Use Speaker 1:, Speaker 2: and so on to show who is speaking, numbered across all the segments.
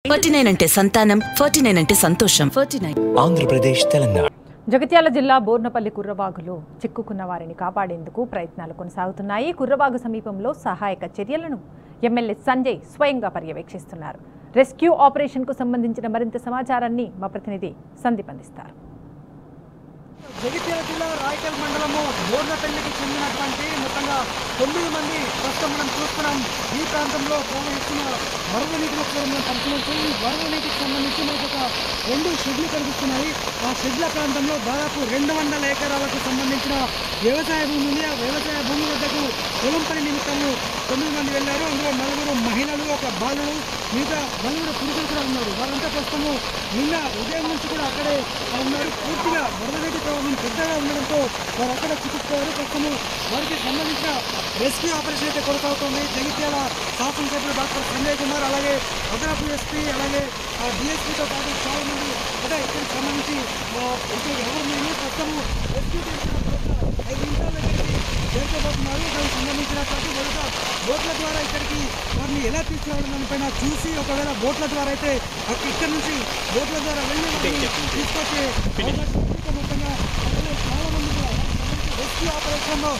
Speaker 1: Forty nine అంటే సంతానం forty nine అంటే సంతోషం ఫార్టీ నైన్
Speaker 2: ఆంధ్రప్రదేశ్ తెలంగాణ
Speaker 3: జగిత్యాల జిల్లా బోర్నపల్లి కుర్రవాగులో చిక్కుకున్న వారిని కాపాడేందుకు ప్రయత్నాలు కొనసాగుతున్నాయి కుర్రవాగు సమీపంలో సహాయక చర్యలను ఎమ్మెల్యే సంజయ్ స్వయంగా పర్యవేక్షిస్తున్నారు రెస్క్యూ ఆపరేషన్కు సంబంధించిన మరింత సమాచారాన్ని మా ప్రతినిధి సందీప్ అందిస్తారు
Speaker 4: జగిత్యాల జిల్లా రాయకల్ మండలము బోర్నపల్లికి చెందినటువంటి మొత్తంగా తొమ్మిది మంది ప్రస్తుతం మనం చూస్తున్నాం ఈ ప్రాంతంలో ప్రవహిస్తున్న వరద నీటిని ఒకసారి మనం పరిశీలిస్తే ఈ వరద నీటికి సంబంధించి మనకు ఒక రెండు షెడ్లు కనిపిస్తున్నాయి ఆ షెడ్ల ప్రాంతంలో దాదాపు రెండు వందల ఎకరాలకు సంబంధించిన వ్యవసాయ భూమి ఉంది ఆ వ్యవసాయ భూమి వద్దకు పొలం పని నిమిత్తము తొమ్మిది మంది వెళ్ళారు అందులో నలుగురు మహిళలు ఒక బాలుడు మిగతా నలుగురు పురుషులు కూడా ఉన్నారు వారంతా ప్రస్తుతము నిన్న ఉదయం నుంచి కూడా అక్కడే ఉన్నారు పూర్తిగా వరద నీటి ప్రవాహం పెద్దగా ఉండడంతో వారు అక్కడ చిక్కుకుపోయారు ప్రస్తుతము వారికి సంబంధించిన రెస్క్యూ ఆపరేషన్ అయితే కొనసాగుతోంది జగిత్యాల శాసనసభ్యులు డాక్టర్ సంజయ్ కుమార్ అలాగే అదనపు ఎస్పీ అలాగే డిఎస్పీతో పాటు చాలా మంది అంటే ఇక్కడికి సంబంధించి ఆ, ఇక్కడ ఎవరు లేని ప్రస్తుతము రెస్క్యూ ఐదు నిమిషాల దగ్గరికి చేరుకోబోతున్నారు దానికి సంబంధించినటువంటి మొదట బోట్ల ద్వారా ఇక్కడికి వారిని ఎలా తీసుకురావడం దానిపైన చూసి ఒకవేళ బోట్ల ద్వారా అయితే అక్కడ ఇక్కడ నుంచి బోట్ల ద్వారా వెళ్ళి వారిని తీసుకొచ్చే అవకాశం ఉంది. ఇక మొత్తంగా అందులో చాలా మంది కూడా రెస్క్యూ ఆపరేషన్లో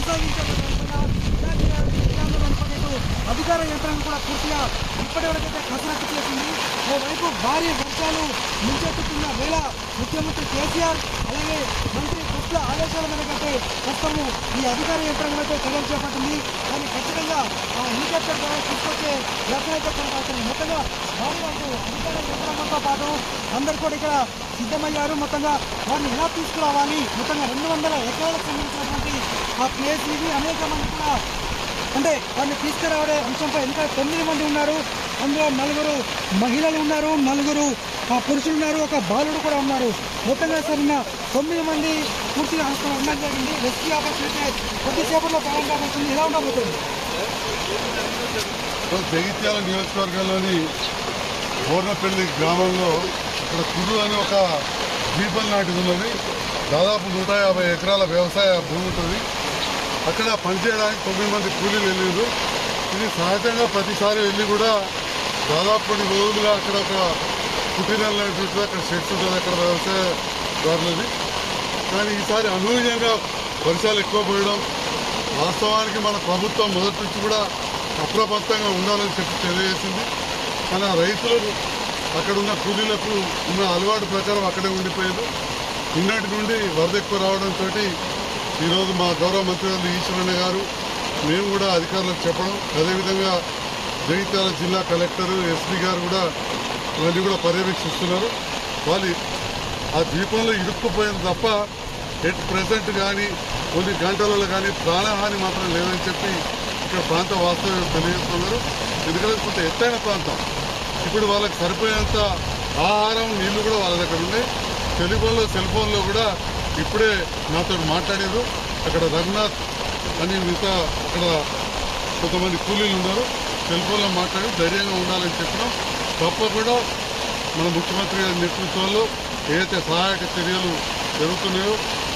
Speaker 4: కొనసాగించాలనుకున్న అధికార యంత్రాంగం కూడా పూర్తిగా ఇప్పటివరకైతే కసరత్తు చేసింది ఓవైపు భారీ వర్షాలు ముంచెత్తుతున్న వేళ ముఖ్యమంత్రి కేసీఆర్ అలాగే మంత్రి కృష్ణ ఆదేశాల మేరకైతే ప్రస్తుతము ఈ అధికార యంత్రాంగం అయితే చర్యలు చేపట్టింది కానీ ఖచ్చితంగా ఆ హెలికాప్టర్ ద్వారా తీసుకొచ్చే యత్నం అయితే కొనసాగుతుంది మొత్తంగా భారీ వర్షం అధికార యంత్రాంగంతో పాటు అందరు కూడా ఇక్కడ సిద్ధమయ్యారు మొత్తంగా వారిని ఎలా తీసుకురావాలి మొత్తంగా రెండు వందల ఎకరాలకు సంబంధించినటువంటి ఆ ప్లేస్ ఇది అనేక మంది కూడా అంటే వారిని తీసుకురావడే అంశంపై ఇంకా తొమ్మిది మంది ఉన్నారు అందులో నలుగురు మహిళలు ఉన్నారు నలుగురు ఆ పురుషులు ఉన్నారు ఒక బాలుడు కూడా ఉన్నారు మొత్తంగా సరిన తొమ్మిది మంది పూర్తిగా అక్కడ ఉండడం జరిగింది రెస్క్యూ ఆపరేషన్ అయితే కొద్దిసేపట్లో ప్రారంభమవుతుంది ఎలా ఉండబోతుంది
Speaker 5: జగిత్యాల నియోజకవర్గంలోని బోర్నపల్లి గ్రామంలో ఇక్కడ కుర్రు అని ఒక ద్వీపం లాంటిది ఉన్నది దాదాపు నూట యాభై ఎకరాల వ్యవసాయ భూమి ఉంటుంది అక్కడ పనిచేయడానికి తొమ్మిది మంది కూలీలు వెళ్ళారు ఇది సహజంగా ప్రతిసారి వెళ్ళి కూడా దాదాపు కొన్ని రోజులుగా అక్కడ ఒక కుటీరం లాంటి ఉంటుంది అక్కడ షెడ్స్ ఉంటుంది అక్కడ వ్యవసాయదారులది కానీ ఈసారి అనూహ్యంగా వర్షాలు ఎక్కువ పోయడం వాస్తవానికి మన ప్రభుత్వం మొదటి నుంచి కూడా అప్రమత్తంగా ఉండాలని చెప్పి తెలియజేసింది మన రైతులు అక్కడ ఉన్న కూలీలకు ఉన్న అలవాటు ప్రకారం అక్కడే ఉండిపోయారు నిన్నటి నుండి వరద ఎక్కువ రావడంతో ఈరోజు మా గౌరవ మంత్రి ఈశ్వరన్న గారు మేము కూడా అధికారులకు చెప్పడం అదేవిధంగా జగిత్యాల జిల్లా కలెక్టర్ ఎస్పీ గారు కూడా ఇవన్నీ కూడా పర్యవేక్షిస్తున్నారు వాళ్ళు ఆ ద్వీపంలో ఇరుక్కుపోయింది తప్ప ఎట్ ప్రెసెంట్ కానీ కొన్ని గంటలలో కానీ ప్రాణహాని మాత్రం లేదని చెప్పి ఇక్కడ ప్రాంత వాస్తవం తెలియజేస్తున్నారు ఎందుకంటే కొంత ఎత్తైన ప్రాంతం ఇప్పుడు వాళ్ళకి సరిపోయేంత ఆహారం నీళ్లు కూడా వాళ్ళ దగ్గర ఉన్నాయి టెలిఫోన్లో సెల్ ఫోన్లో కూడా ఇప్పుడే నాతో మాట్లాడారు అక్కడ రఘునాథ్ అని మిగతా అక్కడ కొంతమంది కూలీలు ఉన్నారు సెల్ ఫోన్లో మాట్లాడి ధైర్యంగా ఉండాలని చెప్పినాం తప్పకుండా మన ముఖ్యమంత్రి గారి నేతృత్వంలో ఏదైతే సహాయక చర్యలు జరుగుతున్నాయో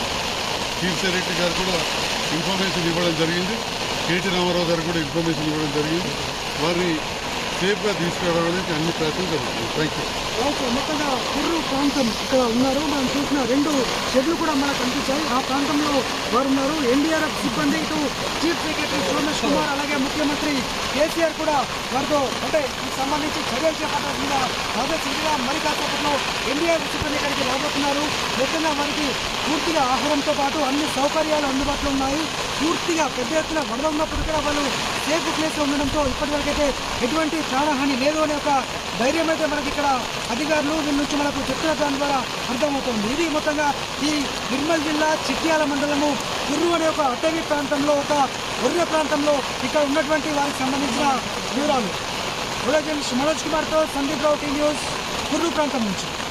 Speaker 5: కీర్తి రెడ్డి గారు కూడా ఇన్ఫర్మేషన్ ఇవ్వడం జరిగింది కేటీ రామారావు గారు కూడా ఇన్ఫర్మేషన్ ఇవ్వడం జరిగింది వారిని సేఫ్గా తీసుకురావడానికి అన్ని ప్రయత్నం జరుగుతుంది థ్యాంక్ యూ
Speaker 4: ఓకే మొత్తంగా కుర్రు ప్రాంతం ఇక్కడ ఉన్నారు మనం చూసిన రెండు షెడ్లు కూడా మనకు కనిపించాయి ఆ ప్రాంతంలో వారు ఉన్నారు ఎన్డీఆర్ఎఫ్ సిబ్బంది ఇటు చీఫ్ సెక్రటరీ సోమేష్ కుమార్ అలాగే ముఖ్యమంత్రి కేసీఆర్ కూడా వారితో అంటే దీనికి సంబంధించి చర్యలు చేపట్టడం మీద ఆదేశించగా మరి కాసేపట్లో ఎన్డీఆర్ఎఫ్ సిబ్బంది ఇక్కడికి రాబోతున్నారు మొత్తంగా వారికి పూర్తిగా ఆహారంతో పాటు అన్ని సౌకర్యాలు అందుబాటులో ఉన్నాయి పూర్తిగా పెద్ద ఎత్తున వరద ఉన్నప్పుడు కూడా వాళ్ళు సేఫ్ ప్లేస్ ఉండడంతో ఇప్పటివరకైతే ఎటువంటి ప్రాణహాని లేదు అనే ఒక ధైర్యం అయితే మనకి ఇక్కడ అధికారులు వీళ్ళ నుంచి మనకు చెప్తున్న దాని ద్వారా అర్థమవుతుంది ఇది మొత్తంగా ఈ నిర్మల్ జిల్లా చిట్యాల మండలము కుర్రు అనే ఒక అటవీ ప్రాంతంలో ఒక ఒర్రె ప్రాంతంలో ఇక్కడ ఉన్నటువంటి వారికి సంబంధించిన వివరాలు ఉదయం మనోజ్ కుమార్తో సందీప్ రావు టీ న్యూస్ కుర్రు ప్రాంతం నుంచి